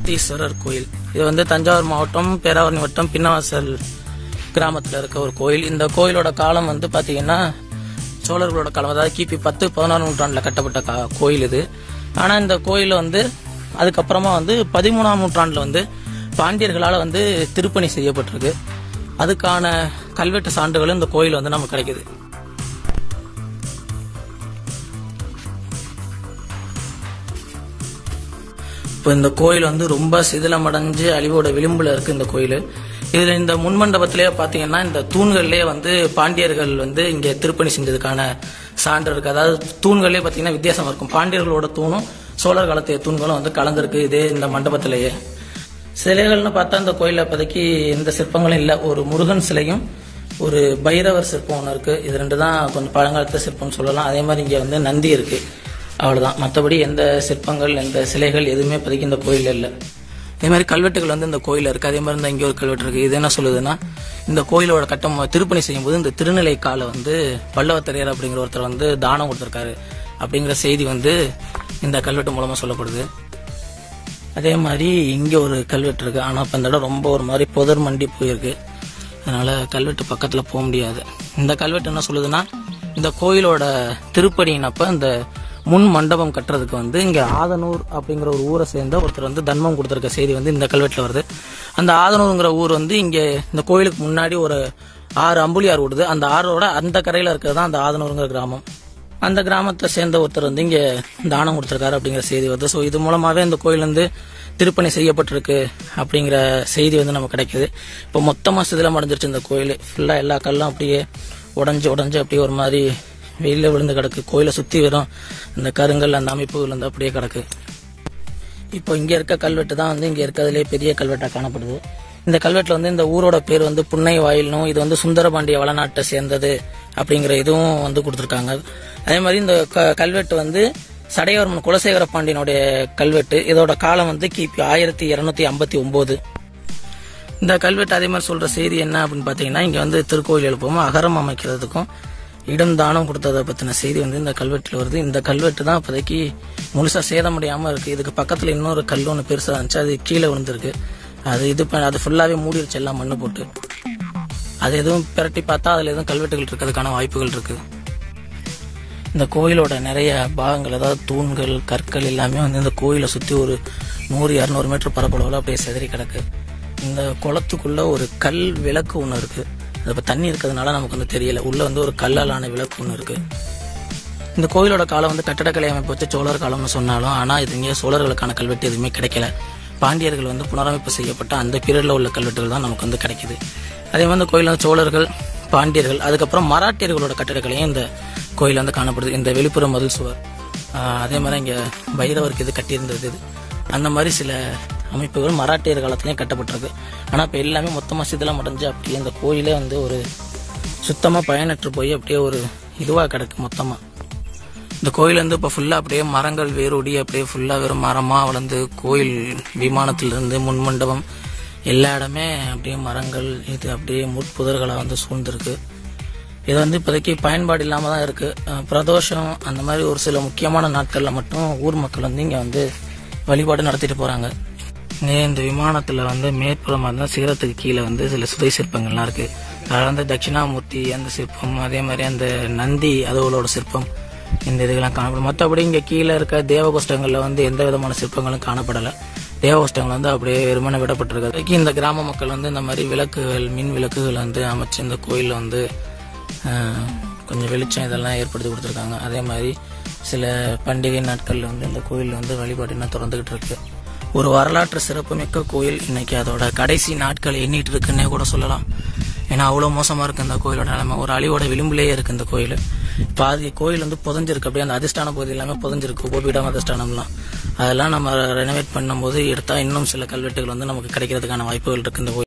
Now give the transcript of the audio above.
அகத்தீஸ்வரர் கோயில் இது வந்து தஞ்சாவூர் மாவட்டம் பேராவூரணி வட்டம் பின்னவாசல் கிராமத்தில் இருக்க ஒரு கோயில் இந்த கோயிலோட காலம் வந்து பாத்தீங்கன்னா சோழர்களோட காலம் அதாவது கிபி பத்து பதினாறு நூற்றாண்டில் கட்டப்பட்ட கா- கோயில் இது ஆனால் இந்த கோயில் வந்து அதுக்கப்புறமா வந்து பதிமூணாம் நூற்றாண்டில் வந்து பாண்டியர்களால் வந்து திருப்பணி செய்யப்பட்டிருக்கு அதுக்கான கல்வெட்டு சான்றுகளும் இந்த கோயில் வந்து நமக்கு கிடைக்குது இப்போ இந்த கோயில் வந்து ரொம்ப சிதிலமடைஞ்சு அழிவோட விளிம்புல இருக்கு இந்த கோயில் இதுல இந்த முன்மண்டபத்திலேயே பாத்தீங்கன்னா இந்த தூண்கள்லயே வந்து பாண்டியர்கள் வந்து இங்க திருப்பணி செஞ்சதுக்கான சான்று இருக்கு அதாவது தூண்கள்லயே பாத்தீங்கன்னா வித்தியாசம் இருக்கும் பாண்டியர்களோட தூணும் சோழர் காலத்தைய தூண்களும் வந்து கலந்துருக்கு இதே இந்த மண்டபத்திலேயே சிலைகள்னு பார்த்தா இந்த கோயில்ல இப்போதைக்கு எந்த சிற்பங்களும் இல்லை ஒரு முருகன் சிலையும் ஒரு பைரவர் சிற்பம் ஒன்று இருக்கு இது ரெண்டு தான் கொஞ்சம் பழங்காலத்து சிற்பம்னு சொல்லலாம் அதே மாதிரி இங்க வந்து நந்தி இருக்கு அவ்வளவுதான் மற்றபடி எந்த சிற்பங்கள் எந்த சிலைகள் எதுவுமே இப்போதைக்கு இந்த கோயில்ல இல்லை அதே மாதிரி கல்வெட்டுகள் வந்து இந்த கோயில்ல இருக்கு அதே மாதிரி இந்த இங்கே ஒரு கல்வெட்டு இருக்கு இது என்ன சொல்லுதுன்னா இந்த கோயிலோட கட்டம் திருப்பணி செய்யும்போது இந்த திருநிலை காலை வந்து பல்லவத்தரையர் அப்படிங்கிற ஒருத்தர் வந்து தானம் கொடுத்திருக்காரு அப்படிங்கிற செய்தி வந்து இந்த கல்வெட்டு மூலமா சொல்லப்படுது அதே மாதிரி இங்க ஒரு கல்வெட்டு இருக்கு ஆனா இப்ப இந்த இடம் ரொம்ப ஒரு மாதிரி புதர் மண்டி போயிருக்கு அதனால கல்வெட்டு பக்கத்துல போக முடியாது இந்த கல்வெட்டு என்ன சொல்லுதுன்னா இந்த கோயிலோட திருப்பணியினப்ப இந்த முன் மண்டபம் கட்டுறதுக்கு வந்து இங்க ஆதனூர் அப்படிங்கிற ஒரு ஊரை சேர்ந்த ஒருத்தர் வந்து தர்மம் கொடுத்திருக்க செய்தி வந்து இந்த கல்வெட்டுல வருது அந்த ஆதனூருங்கிற ஊர் வந்து இங்க இந்த கோயிலுக்கு முன்னாடி ஒரு ஆறு அம்புலியார் ஓடுது அந்த ஆறோட அந்த கரையில இருக்கிறது தான் அந்த ஆதனூருங்கிற கிராமம் அந்த கிராமத்தை சேர்ந்த ஒருத்தர் வந்து இங்க தானம் கொடுத்திருக்காரு அப்படிங்கிற செய்தி வருது ஸோ இது மூலமாவே இந்த கோயில் வந்து திருப்பணி செய்யப்பட்டிருக்கு அப்படிங்கிற செய்தி வந்து நமக்கு கிடைக்குது இப்போ மொத்தமா சிதிலம் அடைஞ்சிருச்சு இந்த கோயில் ஃபுல்லா எல்லா கல்லும் அப்படியே உடஞ்சு உடஞ்சு அப்படியே ஒரு மாதிரி வெயில விழுந்து கிடக்கு கோயிலை சுத்தி வெறும் இந்த கருங்கல் அந்த அமைப்புகள் வந்து அப்படியே கிடக்கு இப்போ இங்க இருக்க கல்வெட்டு தான் வந்து இங்க இருக்கிறதுலே பெரிய கல்வெட்டா காணப்படுது இந்த கல்வெட்டுல வந்து இந்த ஊரோட பேர் வந்து புன்னை வாயில்னும் இது வந்து சுந்தரபாண்டிய வளநாட்டை சேர்ந்தது அப்படிங்கிற இதுவும் வந்து கொடுத்துருக்காங்க அதே மாதிரி இந்த க- கல்வெட்டு வந்து சடையவர்மன் குலசேகர பாண்டியனுடைய கல்வெட்டு இதோட காலம் வந்து கிபி ஆயிரத்தி இருநூத்தி ஐம்பத்தி ஒன்பது இந்த கல்வெட்டு அதே மாதிரி சொல்ற செய்தி என்ன அப்படின்னு பாத்தீங்கன்னா இங்க வந்து திருக்கோயில் எழுப்பவும் அகரம் அமைக்கிறதுக்கும் இடம் தானம் கொடுத்ததை பத்தின செய்தி வந்து இந்த கல்வெட்டுல வருது இந்த கல்வெட்டு தான் இப்போதைக்கு முழுசா சேதமடையாம இருக்கு இதுக்கு பக்கத்துல இன்னொரு கல் ஒன்று பெருசா இருந்துச்சு அது கீழே விழுந்திருக்கு அது இது பண்ண- அது ஃபுல்லாவே மூடிருச்சு எல்லாம் மண்ணு போட்டு அது எதுவும் பிரட்டி பார்த்தா அதுல எதுவும் கல்வெட்டுகள் இருக்கிறதுக்கான வாய்ப்புகள் இருக்கு இந்த கோயிலோட நிறைய பாகங்கள் அதாவது தூண்கள் கற்கள் எல்லாமே வந்து இந்த கோயிலை சுத்தி ஒரு நூறு இரநூறு மீட்டர் பரப்பளவில் அப்படியே சிதறி கிடக்கு இந்த குளத்துக்குள்ள ஒரு கல் விளக்கு ஒன்று இருக்கு அது இப்போ தண்ணி இருக்கிறதுனால நமக்கு வந்து தெரியல உள்ள வந்து ஒரு கல்லாலான விளக்கு ஒன்று இருக்கு இந்த கோயிலோட காலம் வந்து கட்டடக்கலை அமைப்பு வச்சு சோழர் காலம்னு சொன்னாலும் ஆனா இது இங்கே சோழர்களுக்கான கல்வெட்டு எதுவுமே கிடைக்கல பாண்டியர்கள் வந்து புனரமைப்பு செய்யப்பட்ட அந்த பீரியட்ல உள்ள கல்வெட்டுகள் தான் நமக்கு வந்து கிடைக்குது அதே மாதிரி இந்த கோயில் வந்து சோழர்கள் பாண்டியர்கள் அதுக்கப்புறம் மராட்டியர்களோட கட்டடக்கலையும் இந்த கோயில் வந்து காணப்படுது இந்த வெளிப்புற மதில் சுவர் ஆஹ் அதே மாதிரி இங்க பைரவருக்கு இது கட்டியிருந்தது இது அந்த மாதிரி சில அமைப்புகள் மராட்டியர் காலத்திலயும் கட்டப்பட்டிருக்கு ஆனா இப்ப எல்லாமே மொத்தமா சிதிலம் அடைஞ்சு அப்படியே இந்த கோயிலே வந்து ஒரு சுத்தமா பயனற்று போய் அப்படியே ஒரு இதுவா கிடக்கு மொத்தமா இந்த கோயில் வந்து இப்போ ஃபுல்லாக அப்படியே மரங்கள் வேரோடி அப்படியே ஃபுல்லாக வெறும் மரமாக வளர்ந்து கோயில் விமானத்திலிருந்து முன்மண்டபம் எல்லா இடமே அப்படியே மரங்கள் இது அப்படியே முட்புதர்களாக வந்து சூழ்ந்திருக்கு இது வந்து இப்போதைக்கு பயன்பாடு இல்லாமல் தான் இருக்கு அஹ் பிரதோஷம் அந்த மாதிரி ஒரு சில முக்கியமான நாட்களில் மட்டும் ஊர் மக்கள் வந்து இங்கே வந்து வழிபாடு நடத்திட்டு போகிறாங்க இங்கே இந்த விமானத்தில் வந்து மேற்புறமாக இருந்தால் சிகரத்துக்கு கீழே வந்து சில சுதை சிற்பங்கள்லாம் இருக்கு அதில் வந்து தட்சிணாமூர்த்தி அந்த சிற்பம் அதே மாதிரி அந்த நந்தி அதுகளோட சிற்பம் இந்த இதுகள்லாம் காணப்படும் மற்றபடி இங்கே கீழே இருக்க தேவகோஷ்டங்களில் வந்து எந்த விதமான சிற்பங்களும் காணப்படலை தேவகோஷ்டங்கள் வந்து அப்படியே வெறுமனே விடப்பட்டிருக்கு அதுக்கு இந்த கிராம மக்கள் வந்து இந்த மாதிரி விளக்குகள் மின் விளக்குகள் வந்து அமைச்சு இந்த கோயிலில் வந்து ஆஹ், கொஞ்சம் வெளிச்சம் இதெல்லாம் ஏற்படுத்தி கொடுத்துருக்காங்க அதே மாதிரி சில பண்டிகை நாட்களில் வந்து இந்த கோயில் வந்து வழிபாடு இன்னும் தொடர்ந்துகிட்டு இருக்கு ஒரு வரலாற்று சிறப்புமிக்க கோயில் இன்னைக்கு அதோட கடைசி நாட்கள் எண்ணிட்டு இருக்குன்னே கூட சொல்லலாம் ஏன்னா அவ்வளோ மோசமா இருக்கு இந்த கோயிலோட நிலைமை ஒரு அழிவோட விளிம்புலயே இருக்கு இந்த கோயில் பாதி கோயில் வந்து புதஞ்சிருக்கு அப்படியே அந்த அதிர்ஷ்டான பகுதி எல்லாமே புதஞ்சிருக்கு கோபீடம் அதிர்ஷ்டானம்லாம் அதெல்லாம் நம்ம ரெனோவேட் பண்ணும்போது எடுத்தா இன்னும் சில கல்வெட்டுகள் வந்து நமக்கு கிடைக்கிறதுக்கான வாய்ப்புகள் இருக்கு இந்த கோயில்